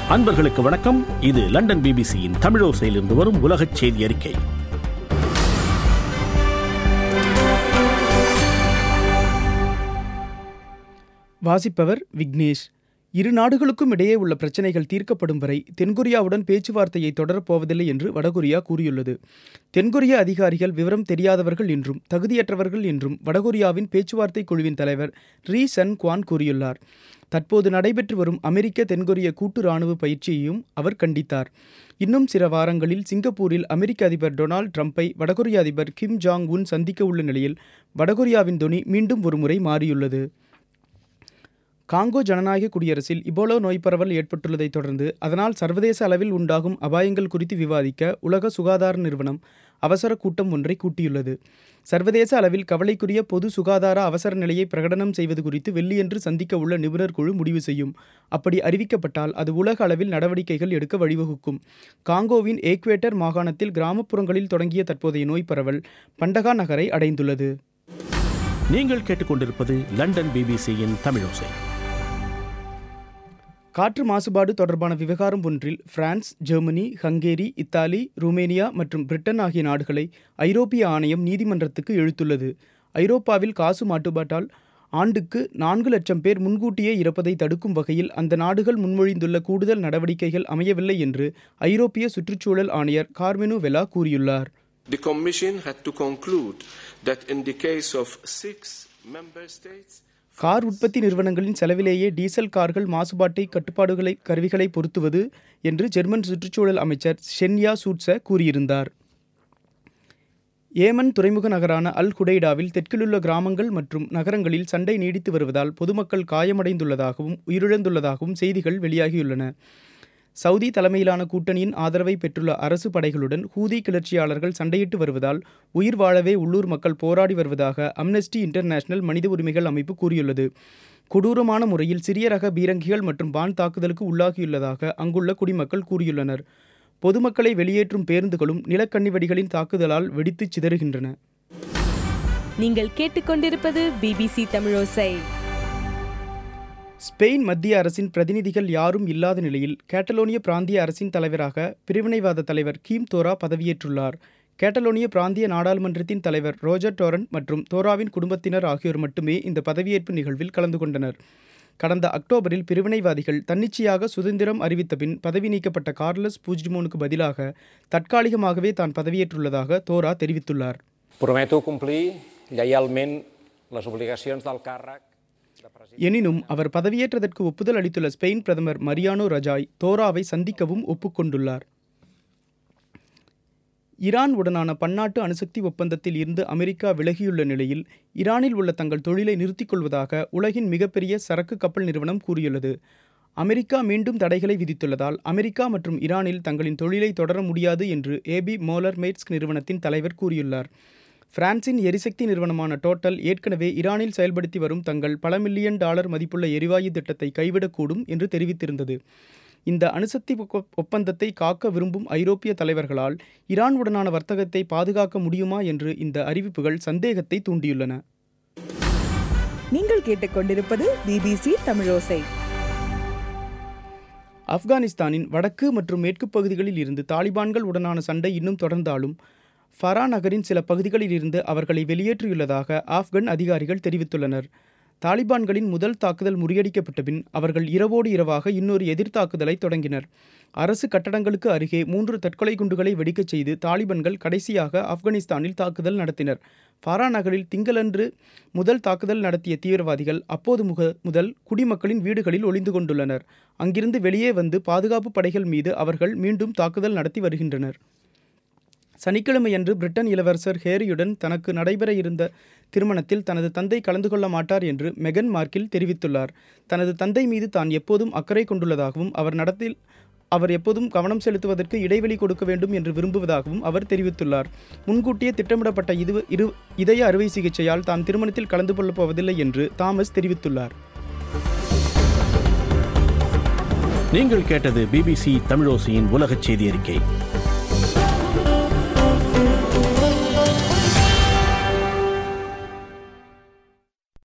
அன்பர்களுக்கு வணக்கம் இது லண்டன் பிபிசியின் தமிழோசையிலிருந்து வரும் உலகச் செய்தி அறிக்கை வாசிப்பவர் விக்னேஷ் இரு நாடுகளுக்கும் இடையே உள்ள பிரச்சினைகள் தீர்க்கப்படும் வரை தென்கொரியாவுடன் பேச்சுவார்த்தையை தொடரப்போவதில்லை என்று வடகொரியா கூறியுள்ளது தென்கொரிய அதிகாரிகள் விவரம் தெரியாதவர்கள் என்றும் தகுதியற்றவர்கள் என்றும் வடகொரியாவின் பேச்சுவார்த்தை குழுவின் தலைவர் ரீ சன் குவான் கூறியுள்ளார் தற்போது நடைபெற்று வரும் அமெரிக்க தென்கொரிய கூட்டு ராணுவ பயிற்சியையும் அவர் கண்டித்தார் இன்னும் சில வாரங்களில் சிங்கப்பூரில் அமெரிக்க அதிபர் டொனால்ட் ட்ரம்ப்பை வடகொரிய அதிபர் கிம் ஜாங் உன் சந்திக்க உள்ள நிலையில் வடகொரியாவின் தொனி மீண்டும் ஒருமுறை மாறியுள்ளது காங்கோ ஜனநாயக குடியரசில் இபோலோ நோய் பரவல் ஏற்பட்டுள்ளதைத் தொடர்ந்து அதனால் சர்வதேச அளவில் உண்டாகும் அபாயங்கள் குறித்து விவாதிக்க உலக சுகாதார நிறுவனம் அவசர கூட்டம் ஒன்றை கூட்டியுள்ளது சர்வதேச அளவில் கவலைக்குரிய பொது சுகாதார அவசர நிலையை பிரகடனம் செய்வது குறித்து வெள்ளியன்று சந்திக்க உள்ள நிபுணர் குழு முடிவு செய்யும் அப்படி அறிவிக்கப்பட்டால் அது உலக அளவில் நடவடிக்கைகள் எடுக்க வழிவகுக்கும் காங்கோவின் ஏக்வேட்டர் மாகாணத்தில் கிராமப்புறங்களில் தொடங்கிய தற்போதைய நோய் பரவல் பண்டகா நகரை அடைந்துள்ளது நீங்கள் கேட்டுக்கொண்டிருப்பது லண்டன் பிபிசியின் தமிழோசை காற்று மாசுபாடு தொடர்பான விவகாரம் ஒன்றில் France Germany Hungary Italy Romania மற்றும் பிரிட்டன் ஆகிய நாடுகளை ஐரோப்பிய ஆணையம் நீதிமன்றத்துக்கு இழுத்துள்ளது ஐரோப்பாவில் காசு மாட்டுபாட்டால் ஆண்டுக்கு நான்கு லட்சம் பேர் முன்கூட்டியே இறப்பதை தடுக்கும் வகையில் அந்த நாடுகள் முன்மொழிந்துள்ள கூடுதல் நடவடிக்கைகள் அமையவில்லை என்று ஐரோப்பிய சுற்றுச்சூழல் ஆணையர் கார்மெனு வெலா கூறியுள்ளார் The Commission had to conclude that in the case of six member states, car உற்பத்தி நிறுவனங்களின் செலவிலேயே டீசல் கார்கள் மாசுபாட்டை கட்டுப்பாடுகளை கருவிகளை பொருத்துவது என்று ஜெர்மன் சுற்றுச்சூழல் அமைச்சர் ஷென்யா சூட்ச கூறியிருந்தார் ஏமன் துறைமுக நகரான அல் ஹுடைடாவில் தெற்கிலுள்ள கிராமங்கள் மற்றும் நகரங்களில் சண்டை நீடித்து வருவதால் பொதுமக்கள் காயமடைந்துள்ளதாகவும் உயிரிழந்துள்ளதாகவும் செய்திகள் வெளியாகியுள்ளன சவுதி தலைமையிலான கூட்டணியின் ஆதரவை பெற்றுள்ள அரசு படைகளுடன் ஹூதி கிளர்ச்சியாளர்கள் சண்டையிட்டு வருவதால் உயிர் வாழவே உள்ளூர் மக்கள் போராடி வருவதாக அம்னஸ்டி இன்டர்நேஷனல் மனித உரிமைகள் அமைப்பு கூறியுள்ளது கொடூரமான முறையில் சிறிய ரக பீரங்கிகள் மற்றும் வான் தாக்குதலுக்கு உள்ளாகியுள்ளதாக அங்குள்ள குடிமக்கள் கூறியுள்ளனர் பொதுமக்களை வெளியேற்றும் பேருந்துகளும் நிலக்கண்ணி தாக்குதலால் வெடித்துச் சிதறுகின்றன நீங்கள் கேட்டுக்கொண்டிருப்பது பிபிசி தமிழோசை ஸ்பெயின் மத்திய அரசின் பிரதிநிதிகள் யாரும் இல்லாத நிலையில் கேட்டலோனிய பிராந்திய அரசின் தலைவராக பிரிவினைவாத தலைவர் கீம் தோரா பதவியேற்றுள்ளார் கேட்டலோனிய பிராந்திய நாடாளுமன்றத்தின் தலைவர் ரோஜர் டோரன் மற்றும் தோராவின் குடும்பத்தினர் ஆகியோர் மட்டுமே இந்த பதவியேற்பு நிகழ்வில் கலந்து கொண்டனர் கடந்த அக்டோபரில் பிரிவினைவாதிகள் தன்னிச்சையாக சுதந்திரம் அறிவித்த பின் பதவி நீக்கப்பட்ட கார்லஸ் பூஜ்டிமோனுக்கு பதிலாக தற்காலிகமாகவே தான் பதவியேற்றுள்ளதாக தோரா தெரிவித்துள்ளார் Prometo complir lleialment les obligacions del càrrec de president. எனினும் அவர் பதவியேற்றதற்கு ஒப்புதல் அளித்துள்ள ஸ்பெயின் பிரதமர் மரியானோ ரஜாய் தோராவை சந்திக்கவும் ஒப்புக்கொண்டுள்ளார் ஈரான் உடனான பன்னாட்டு அணுசக்தி ஒப்பந்தத்தில் இருந்து அமெரிக்கா விலகியுள்ள நிலையில் ஈரானில் உள்ள தங்கள் தொழிலை நிறுத்திக் கொள்வதாக உலகின் மிகப்பெரிய சரக்கு கப்பல் நிறுவனம் கூறியுள்ளது அமெரிக்கா மீண்டும் தடைகளை விதித்துள்ளதால் அமெரிக்கா மற்றும் ஈரானில் தங்களின் தொழிலை தொடர முடியாது என்று ஏபி மோலர் மேட்ஸ்க் நிறுவனத்தின் தலைவர் கூறியுள்ளார் பிரான்சின் எரிசக்தி நிறுவனமான டோட்டல் ஏற்கனவே ஈரானில் செயல்படுத்தி வரும் தங்கள் பல மில்லியன் டாலர் மதிப்புள்ள எரிவாயு திட்டத்தை கைவிடக்கூடும் என்று தெரிவித்திருந்தது இந்த அணுசக்தி ஒப்ப- ஒப்பந்தத்தை காக்க விரும்பும் ஐரோப்பிய தலைவர்களால் ஈரான் உடனான வர்த்தகத்தை பாதுகாக்க முடியுமா என்று இந்த அறிவிப்புகள் சந்தேகத்தை தூண்டியுள்ளன நீங்கள் கேட்டுக்கொண்டிருப்பது பிபிசி தமிழோசை ஆப்கானிஸ்தானின் வடக்கு மற்றும் மேற்கு பகுதிகளில் இருந்து தாலிபான்கள் உடனான சண்டை இன்னும் தொடர்ந்தாலும் ஃபரா நகரின் சில பகுதிகளில் இருந்து அவர்களை வெளியேற்றியுள்ளதாக ஆப்கன் அதிகாரிகள் தெரிவித்துள்ளனர் தாலிபான்களின் முதல் தாக்குதல் முறியடிக்கப்பட்ட பின் அவர்கள் இரவோடு இரவாக இன்னொரு எதிர்த்தாக்குதலை தொடங்கினர் அரசு கட்டடங்களுக்கு அருகே மூன்று தற்கொலை குண்டுகளை வெடிக்கச் செய்து தாலிபான்கள் கடைசியாக ஆப்கானிஸ்தானில் தாக்குதல் நடத்தினர் ஃபாரா நகரில் திங்களன்று முதல் தாக்குதல் நடத்திய தீவிரவாதிகள் அப்போது முக முதல் குடிமக்களின் வீடுகளில் ஒளிந்து கொண்டுள்ளனர் அங்கிருந்து வெளியே வந்து பாதுகாப்பு படைகள் மீது அவர்கள் மீண்டும் தாக்குதல் நடத்தி வருகின்றனர் சனிக்கிழமையன்று பிரிட்டன் இளவரசர் ஹேரியுடன் தனக்கு நடைபெற இருந்த திருமணத்தில் தனது தந்தை கலந்து கொள்ள மாட்டார் என்று மெகன் மார்க்கில் தெரிவித்துள்ளார் தனது தந்தை மீது தான் எப்போதும் அக்கறை கொண்டுள்ளதாகவும் அவர் நடத்தில் அவர் எப்போதும் கவனம் செலுத்துவதற்கு இடைவெளி கொடுக்க வேண்டும் என்று விரும்புவதாகவும் அவர் தெரிவித்துள்ளார் முன்கூட்டியே திட்டமிடப்பட்ட இது இரு இதய அறுவை சிகிச்சையால் தாம் திருமணத்தில் கலந்து கொள்ளப் போவதில்லை என்று தாமஸ் தெரிவித்துள்ளார் நீங்கள் கேட்டது பிபிசி தமிழோசையின் உலகச் செய்தி அறிக்கை